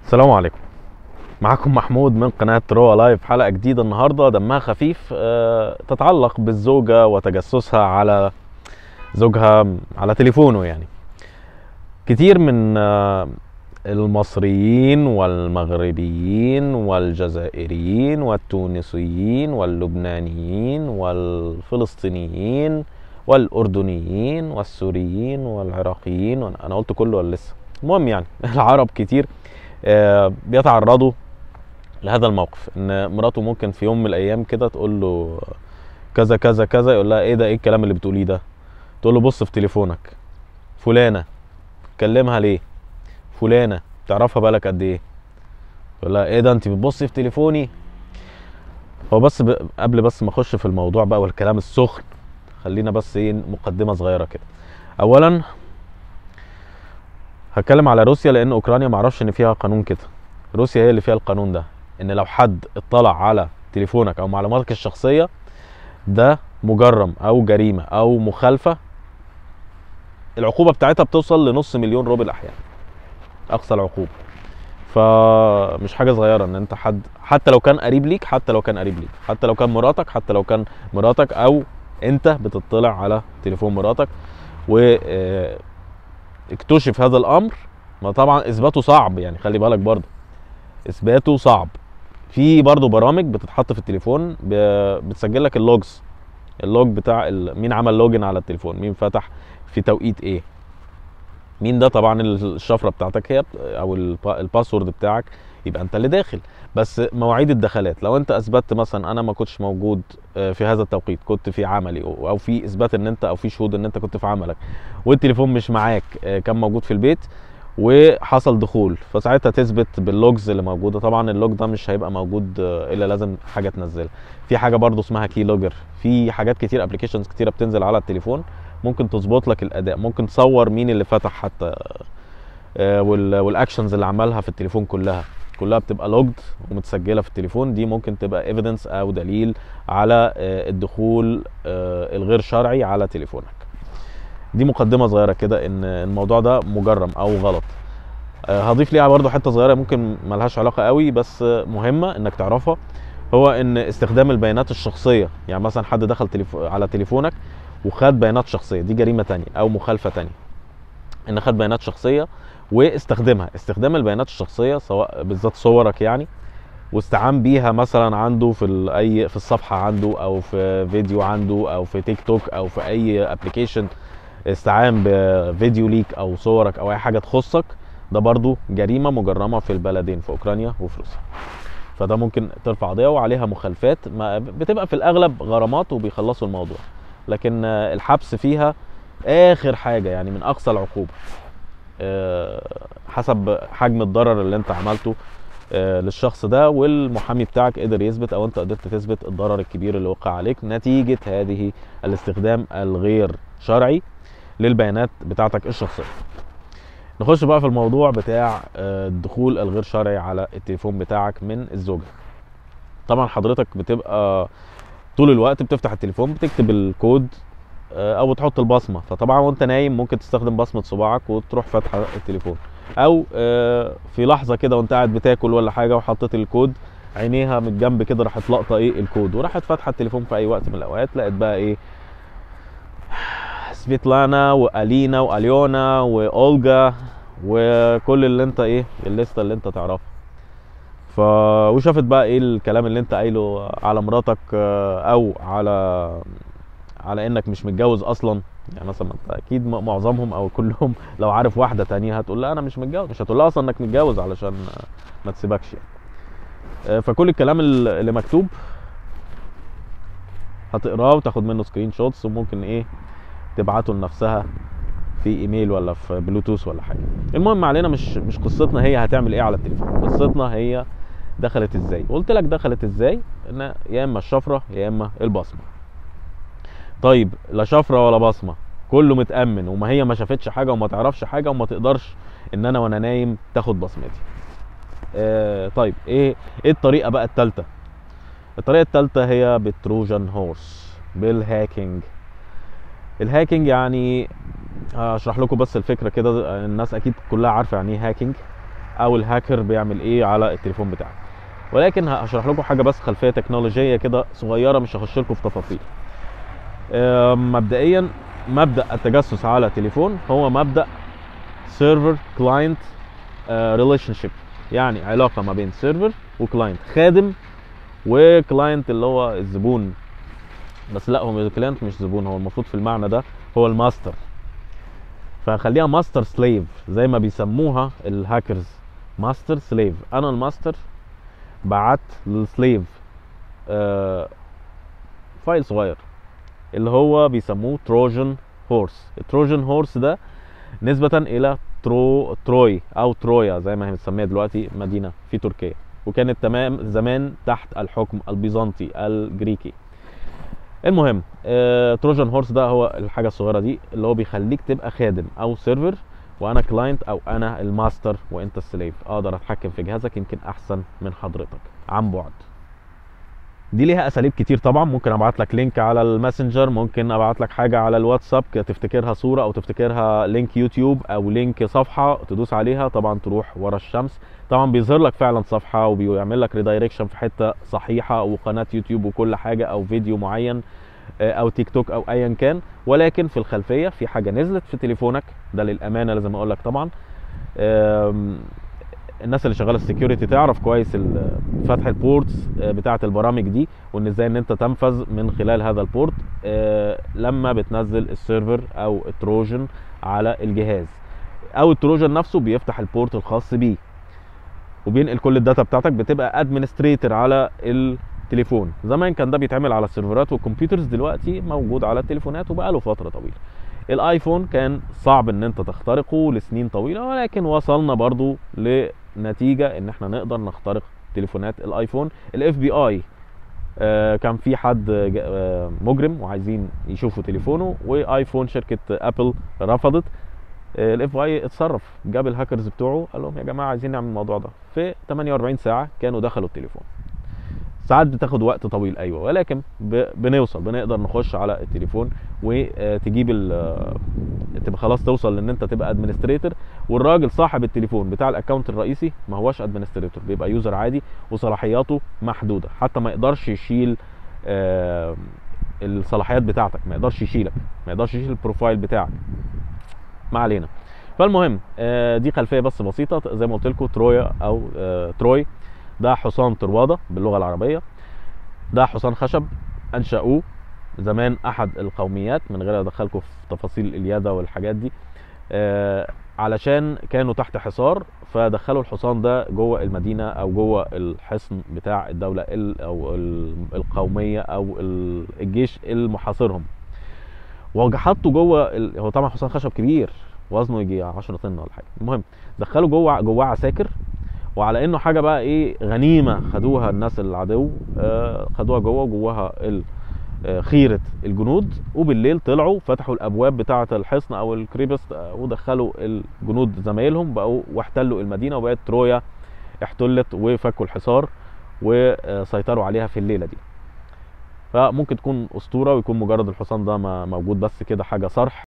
السلام عليكم معكم محمود من قناة روا لايف حلقة جديدة النهاردة دمها خفيف آه، تتعلق بالزوجة وتجسسها على زوجها على تليفونه يعني كتير من آه، المصريين والمغربيين والجزائريين والتونسيين واللبنانيين والفلسطينيين والأردنيين والسوريين والعراقيين أنا قلت كله ولا لسه المهم يعني العرب كتير آه، بيتعرضوا لهذا الموقف ان مراته ممكن في يوم من الايام كده تقول له كذا كذا كذا يقول لها ايه ده ايه الكلام اللي بتقوليه ده تقول له بص في تليفونك فلانه كلمها ليه فلانه تعرفها بالك قد ايه تقول لها ايه ده انت بتبصي في تليفوني هو بس ب... قبل بس ما اخش في الموضوع بقى والكلام السخن خلينا بس ايه مقدمه صغيره كده اولا هتكلم على روسيا لان اوكرانيا معرفش ان فيها قانون كده روسيا هي اللي فيها القانون ده ان لو حد اطلع على تليفونك او معلوماتك الشخصيه ده مجرم او جريمه او مخالفه العقوبه بتاعتها بتوصل لنص مليون روبل احيانا اقصى العقوبه فمش حاجه صغيره ان انت حد حتى لو كان قريب ليك حتى لو كان قريب ليك حتى لو كان مراتك حتى لو كان مراتك او انت بتطلع على تليفون مراتك و آه، اكتشف هذا الامر ما طبعا اثباته صعب يعني خلي بالك برضه اثباته صعب في برضه برامج بتتحط في التليفون ب- بتسجل لك اللوجز اللوج بتاع ال- مين عمل لوجن على التليفون مين فتح في توقيت ايه مين ده طبعا الشفره بتاعتك هي بت- او الب- الباسورد بتاعك يبقى انت اللي داخل بس مواعيد الدخلات لو انت اثبتت مثلا انا ما كنتش موجود آه، في هذا التوقيت كنت في عملي او أو في اثبات ان انت او في شهود ان انت كنت في عملك والتليفون مش معاك آه، كان موجود في البيت وحصل دخول فساعتها تثبت باللوجز اللي موجوده طبعا اللوج ده مش هيبقى موجود آه، الا لازم حاجه تنزلها في حاجه برضو اسمها كي لوجر في حاجات كتير ابلكيشنز كتيره بتنزل على التليفون ممكن تظبط لك الاداء ممكن تصور مين اللي فتح حتى آه، وال- والاكشنز اللي عملها في التليفون كلها كلها بتبقى لوجد ومتسجله في التليفون دي ممكن تبقى ايفيدنس او دليل على آه، الدخول آه، الغير شرعي على تليفونك دي مقدمه صغيره كده ان الموضوع ده مجرم او غلط آه، هضيف ليها برضو حته صغيره ممكن ملهاش علاقه قوي بس آه، مهمه انك تعرفها هو ان استخدام البيانات الشخصيه يعني مثلا حد دخل تليفو على تليفونك وخد بيانات شخصيه دي جريمه تانية او مخالفه تانية ان خد بيانات شخصيه واستخدمها استخدام البيانات الشخصيه سواء بالذات صورك يعني واستعان بيها مثلا عنده في ال- اي في الصفحه عنده او في فيديو عنده او في تيك توك او في اي ابلكيشن استعان بفيديو ليك او صورك او اي حاجه تخصك ده برضو جريمه مجرمه في البلدين في اوكرانيا وفي روسيا فده ممكن ترفع قضيه وعليها مخالفات ما بتبقى في الاغلب غرامات وبيخلصوا الموضوع لكن آه، الحبس فيها اخر حاجه يعني من اقصى العقوبه آه، حسب حجم الضرر اللي انت عملته آه، للشخص ده والمحامي بتاعك قدر يثبت او انت قدرت تثبت الضرر الكبير اللي وقع عليك نتيجه هذه الاستخدام الغير شرعي للبيانات بتاعتك الشخصيه نخش بقى في الموضوع بتاع آه، الدخول الغير شرعي على التليفون بتاعك من الزوجه طبعا حضرتك بتبقى طول الوقت بتفتح التليفون بتكتب الكود آه، او بتحط البصمه فطبعا وانت نايم ممكن تستخدم بصمه صباعك وتروح فاتحه التليفون او آه، في لحظه كده وانت قاعد بتاكل ولا حاجه وحطيت الكود عينيها من الجنب كده راحت لقطه ايه الكود وراحت فاتحه التليفون في اي وقت من الاوقات لقت بقى ايه سفيتلانا والينا واليونا واولجا وكل اللي انت ايه الليسته اللي انت تعرفها ف وشافت بقى ايه الكلام اللي انت قايله على مراتك آه، او على على انك مش متجوز اصلا يعني مثلا انت اكيد م- معظمهم او كلهم لو عارف واحده تانية هتقول لها انا مش متجوز مش هتقول لها اصلا انك متجوز علشان آه، ما تسيبكش يعني آه، فكل الكلام ال- اللي مكتوب هتقراه وتاخد منه سكرين شوتس وممكن ايه تبعته لنفسها في ايميل ولا في بلوتوث ولا حاجه المهم علينا مش مش قصتنا هي هتعمل ايه على التليفون قصتنا هي دخلت ازاي قلت لك دخلت ازاي ان يا اما الشفره يا اما البصمه طيب لا شفره ولا بصمه كله متامن وما هي ما شافتش حاجه وما تعرفش حاجه وما تقدرش ان انا وانا نايم تاخد بصمتي آه طيب ايه ايه الطريقه بقى الثالثه الطريقه الثالثه هي بالتروجان هورس بالهاكينج الهاكينج يعني هشرح لكم بس الفكره كده الناس اكيد كلها عارفه يعني ايه هاكينج او الهاكر بيعمل ايه على التليفون بتاعك ولكن هشرح لكم حاجه بس خلفيه تكنولوجيه كده صغيره مش هخش لكم في تفاصيل آم، مبدئيا مبدا التجسس على تليفون هو مبدا سيرفر كلاينت ريليشن شيب يعني علاقه ما بين سيرفر وكلاينت خادم وكلاينت اللي هو الزبون بس لا هو كلاينت مش زبون هو المفروض في المعنى ده هو الماستر فخليها ماستر سليف زي ما بيسموها الهاكرز ماستر سليف انا الماستر بعت للسليف آه فايل صغير اللي هو بيسموه تروجن هورس التروجن هورس ده نسبة إلى ترو تروي أو ترويا زي ما هي بتسميها دلوقتي مدينة في تركيا وكانت تمام زمان تحت الحكم البيزنطي الجريكي المهم آه، تروجان هورس ده هو الحاجه الصغيره دي اللي هو بيخليك تبقى خادم او سيرفر وانا كلاينت او انا الماستر وانت السليف اقدر اتحكم في جهازك يمكن احسن من حضرتك عن بعد دي ليها اساليب كتير طبعا ممكن ابعت لك لينك على الماسنجر ممكن ابعت لك حاجه على الواتساب تفتكرها صوره او تفتكرها لينك يوتيوب او لينك صفحه تدوس عليها طبعا تروح ورا الشمس طبعا بيظهر لك فعلا صفحه وبيعمل لك ريدايركشن في حته صحيحه وقناه يوتيوب وكل حاجه او فيديو معين آه، او تيك توك او ايا كان ولكن في الخلفيه في حاجه نزلت في تليفونك ده للامانه لازم اقول لك طبعا آم، الناس اللي شغاله السكيورتي تعرف كويس ال- فتح البورتس آه، بتاعه البرامج دي وان ازاي ان انت تنفذ من خلال هذا البورت آه، لما بتنزل السيرفر او التروجن على الجهاز او التروجن نفسه بيفتح البورت الخاص بيه وبينقل كل الداتا بتاعتك بتبقى ادمنستريتور على التليفون زمان كان ده بيتعمل على السيرفرات والكمبيوترز دلوقتي موجود على التليفونات وبقاله فتره طويله الايفون كان صعب ان انت تخترقه لسنين طويله ولكن وصلنا برضو لنتيجه ان احنا نقدر نخترق تليفونات الايفون الاف بي اي كان في حد جا- آه، مجرم وعايزين يشوفوا تليفونه وايفون شركه ابل رفضت الاف اي اتصرف جاب الهاكرز بتوعه قال لهم يا جماعه عايزين نعمل الموضوع ده في 48 ساعه كانوا دخلوا التليفون ساعات بتاخد وقت طويل ايوه ولكن ب- بنوصل بنقدر نخش على التليفون وتجيب ال- تبقى خلاص توصل لان انت تبقى ادمنستريتور والراجل صاحب التليفون بتاع الاكونت الرئيسي ما هوش ادمنستريتور بيبقى يوزر عادي وصلاحياته محدوده حتى ما يقدرش يشيل آه، الصلاحيات بتاعتك ما يقدرش يشيلك ما يقدرش يشيل البروفايل بتاعك ما علينا فالمهم آه، دي خلفيه بس بسيطه زي ما قلت لكم ترويا او آه، تروي ده حصان طروادة باللغه العربيه ده حصان خشب انشأوه زمان احد القوميات من غير ادخلكم في تفاصيل الياده والحاجات دي آه، علشان كانوا تحت حصار فدخلوا الحصان ده جوه المدينه او جوه الحصن بتاع الدوله ال- او ال- القوميه او ال- الجيش المحاصرهم وحطوا جوه ال... هو طبعا حصان خشب كبير وزنه يجي 10 طن ولا حاجه المهم دخلوا جوه جواه عساكر وعلى انه حاجه بقى ايه غنيمه خدوها الناس العدو آه خدوها جوه وجواها ال- آه، خيره الجنود وبالليل طلعوا فتحوا الابواب بتاعه الحصن او الكريبس آه، ودخلوا الجنود زمايلهم بقوا واحتلوا المدينه وبقت ترويا احتلت وفكوا الحصار وسيطروا عليها في الليله دي فممكن تكون اسطوره ويكون مجرد الحصان ده ما- موجود بس كده حاجه صرح